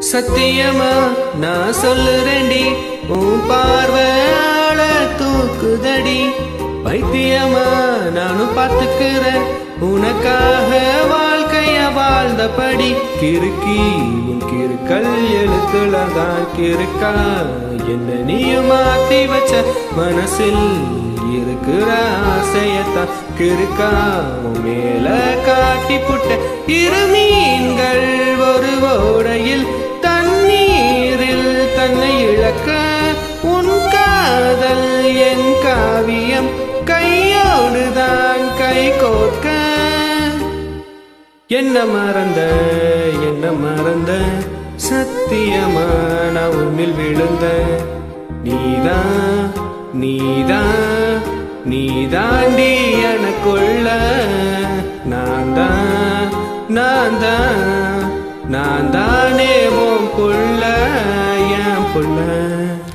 சத்தியமா நான் சொல்லுறேன்டி உன் பார்வையால தூக்குதடி பைத்தியமா நானும் பார்த்துக்கிறேன் உனக்காக வாழ்க்கைய வாழ்ந்தபடி கிறுக்கி உன் கிறுக்கல் எழுத்துல தான் கிறுக்கா என்ன நீயும் மாத்தி வச்ச மனசில் இருக்கிற ஆசையத்தான் கிறுக்கா உன் மேல காட்டி புட்ட இரு மீன்கள் ஒரு ஓடையில் தண்ணீரில் தன்னை இழக்க உன் காதல் என் காவியம் கையோடுதான் கை கோர்க்க என்ன மறந்த என்ன மறந்த சத்தியமா நான் உன்னில் விழுந்த நீதான் நீதான் நீதாண்டி எனக்குள்ள நான் தான் நான் தான் நான் தானே உன் புள்ள என் புள்ள